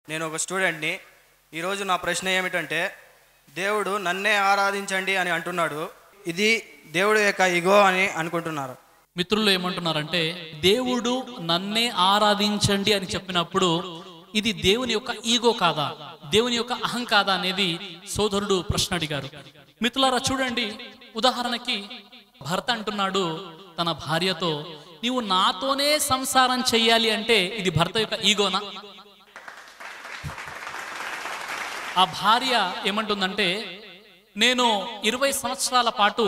నేను ఒక స్టూడెంట్ని ఈరోజు నా ప్రశ్న ఏమిటంటే దేవుడు నన్నే ఆరాధించండి అని అంటున్నాడు ఇది దేవుడు యొక్క ఇగో అని అనుకుంటున్నారు మిత్రులు ఏమంటున్నారంటే దేవుడు నన్నే ఆరాధించండి అని చెప్పినప్పుడు ఇది దేవుని యొక్క ఈగో కాదా దేవుని యొక్క అహం కాదా అనేది సోదరుడు ప్రశ్న అడిగారు మిత్రులారా చూడండి ఉదాహరణకి భర్త అంటున్నాడు తన భార్యతో నీవు నాతోనే సంసారం చెయ్యాలి అంటే ఇది భర్త యొక్క ఈగోనా ఆ భార్య ఏమంటుందంటే నేను ఇరవై సంవత్సరాల పాటు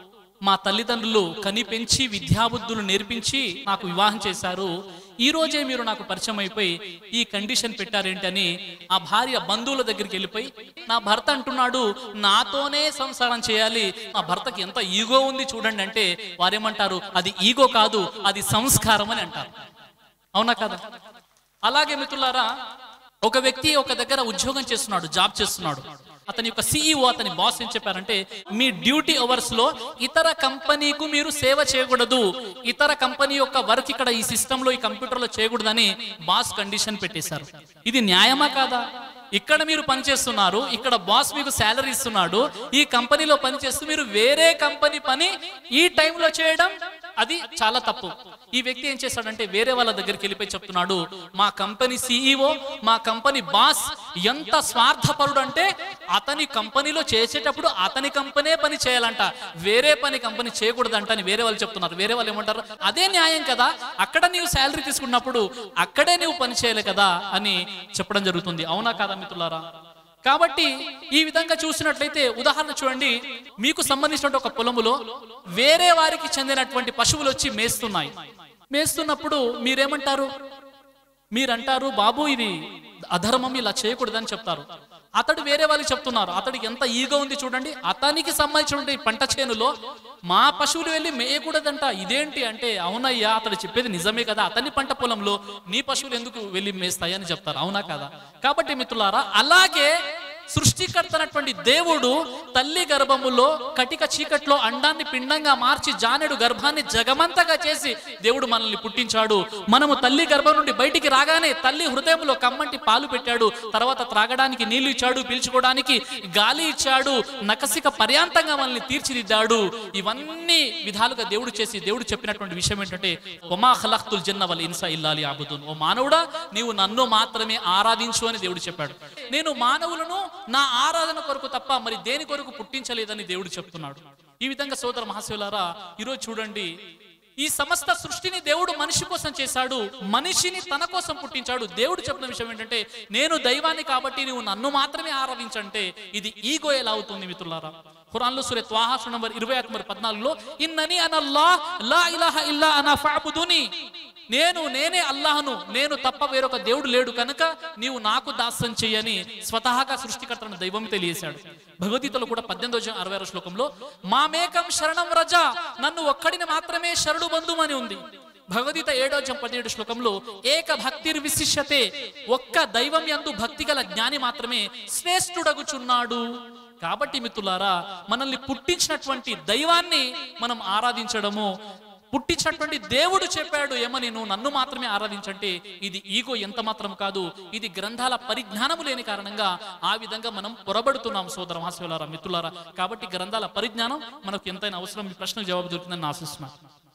మా తల్లిదండ్రులు కని పెంచి విద్యాబుద్ధులు నేర్పించి నాకు వివాహం చేశారు ఈ రోజే మీరు నాకు పరిచయం అయిపోయి ఈ కండిషన్ పెట్టారేంటని ఆ భార్య బంధువుల దగ్గరికి వెళ్ళిపోయి నా భర్త అంటున్నాడు నాతోనే సంసారం చేయాలి మా భర్తకి ఎంత ఈగో ఉంది చూడండి అంటే వారేమంటారు అది ఈగో కాదు అది సంస్కారం అని అంటారు అవునా కదా అలాగే మిత్రులారా ఒక వ్యక్తి ఒక దగ్గర ఉద్యోగం చేస్తున్నాడు జాబ్ చేస్తున్నాడు అతని యొక్క సిఇఓ అతని బాస్ ఏం చెప్పారంటే మీ డ్యూటీ అవర్స్ లో ఇతర కంపెనీకు మీరు సేవ చేయకూడదు ఇతర కంపెనీ యొక్క వర్క్ ఇక్కడ ఈ సిస్టమ్ లో ఈ కంప్యూటర్ లో చేయకూడదని బాస్ కండిషన్ పెట్టేశారు ఇది న్యాయమా కాదా ఇక్కడ మీరు పనిచేస్తున్నారు ఇక్కడ బాస్ మీకు శాలరీ ఇస్తున్నాడు ఈ కంపెనీలో పనిచేస్తూ మీరు వేరే కంపెనీ పని ఈ టైంలో చేయడం అది చాలా తప్పు ఈ వ్యక్తి ఏం చేశాడంటే వేరే వాళ్ళ దగ్గరికి వెళ్ళిపోయి చెప్తున్నాడు మా కంపెనీ సిఇఓ మా కంపెనీ బాస్ ఎంత స్వార్థపరుడు అంటే అతని కంపెనీలో చేసేటప్పుడు అతని కంపెనీ పని చేయాలంట వేరే పని కంపెనీ చేయకూడదంట అని వేరే వాళ్ళు చెప్తున్నారు వేరే వాళ్ళు ఏమంటారు అదే న్యాయం కదా అక్కడ నీవు శాలరీ తీసుకున్నప్పుడు అక్కడే నువ్వు పని చేయాలి కదా అని చెప్పడం జరుగుతుంది అవునా కాదా మిత్రులారా కాబట్టి ఈ విధంగా చూసినట్లయితే ఉదాహరణ చూడండి మీకు సంబంధించిన ఒక పొలములో వేరే వారికి చెందినటువంటి పశువులు వచ్చి మేస్తున్నాయి మేస్తున్నప్పుడు మీరేమంటారు మీరంటారు బాబు ఇది అధర్మం ఇలా చేయకూడదని చెప్తారు అతడు వేరే వాళ్ళకి చెప్తున్నారు అతడికి ఎంత ఈగో ఉంది చూడండి అతనికి సంబంధించిన పంట చేనులో మా పశువులు వెళ్ళి మేయకూడదంట ఇదేంటి అంటే అవునయ్యా అతడు చెప్పేది నిజమే కదా అతని పంట పొలంలో నీ పశువులు ఎందుకు వెళ్ళి మేస్తాయి అని చెప్తారు అవునా కదా కాబట్టి మిత్రులారా అలాగే సృష్టికర్తనటువంటి దేవుడు తల్లి గర్భములో కటిక చీకట్లో అండాన్ని పిండంగా మార్చి జానెడు గర్భాన్ని జగమంతగా చేసి దేవుడు మనల్ని పుట్టించాడు మనము తల్లి గర్భం నుండి బయటికి రాగానే తల్లి హృదయంలో కమ్మంటి పాలు పెట్టాడు తర్వాత త్రాగడానికి నీళ్లు ఇచ్చాడు పీల్చుకోవడానికి గాలి ఇచ్చాడు నకసిక పర్యాంతంగా మనల్ని తీర్చిదిద్దాడు ఇవన్నీ విధాలుగా దేవుడు చేసి దేవుడు చెప్పినటువంటి విషయం ఏంటంటే ఒమా ఖలఖ్తుల్ జన్న వల్ ఇన్సా ఇల్లాలి ఆబుదున్ ఓ మానవుడా నీవు నన్ను మాత్రమే ఆరాధించు అని దేవుడు చెప్పాడు నేను మానవులను నా ఆరాధన కొరకు తప్ప మరి దేని కొరకు పుట్టించలేదని దేవుడు చెప్తున్నాడు ఈ విధంగా సోదర మహాశివులారా ఈరోజు చూడండి ఈ సమస్త సృష్టిని దేవుడు మనిషి కోసం చేశాడు మనిషిని తన కోసం పుట్టించాడు దేవుడు చెప్పిన విషయం ఏంటంటే నేను దైవాన్ని కాబట్టి నువ్వు నన్ను మాత్రమే ఆరాధించంటే ఇది ఈగో ఎలా అవుతుంది మిత్రులారా ఖురాన్లో సూర్య త్వాహాసు నంబర్ ఇరవై ఆరు మరి పద్నాలుగులో ఇన్నని అనల్లా లా ఇలాహ ఇల్లా అనా ఫాబుదుని నేను నేనే అల్లాహను నేను తప్ప వేరొక దేవుడు లేడు కనుక నీవు నాకు దాస్యం చెయ్యని స్వతహాగా సృష్టికర్తను దైవం తెలియశాడు భగవద్గీతలో కూడా పద్దెనిమిదో అధ్యాయం అరవై ఆరు శ్లోకంలో మామేకం శరణం రజ నన్ను ఒక్కడిని మాత్రమే శరణు బంధుమని ఉంది భగవద్గీత ఏడో అధ్యాయం పదిహేడు శ్లోకంలో ఏక భక్తిర్ విశిష్యతే ఒక్క దైవం యందు భక్తి గల జ్ఞాని మాత్రమే శ్రేష్ఠుడగుచున్నాడు కాబట్టి మిత్రులారా మనల్ని పుట్టించినటువంటి దైవాన్ని మనం ఆరాధించడము పుట్టించినటువంటి దేవుడు చెప్పాడు ఏమని నువ్వు నన్ను మాత్రమే ఆరాధించంటే ఇది ఈగో ఎంత మాత్రం కాదు ఇది గ్రంథాల పరిజ్ఞానము లేని కారణంగా ఆ విధంగా మనం పొరబడుతున్నాం సోదర మహాశివులారా మిత్రులారా కాబట్టి గ్రంథాల పరిజ్ఞానం మనకు ఎంతైనా అవసరం ఈ ప్రశ్నకు జవాబు దొరికిందని నేను ఆశిస్తున్నాను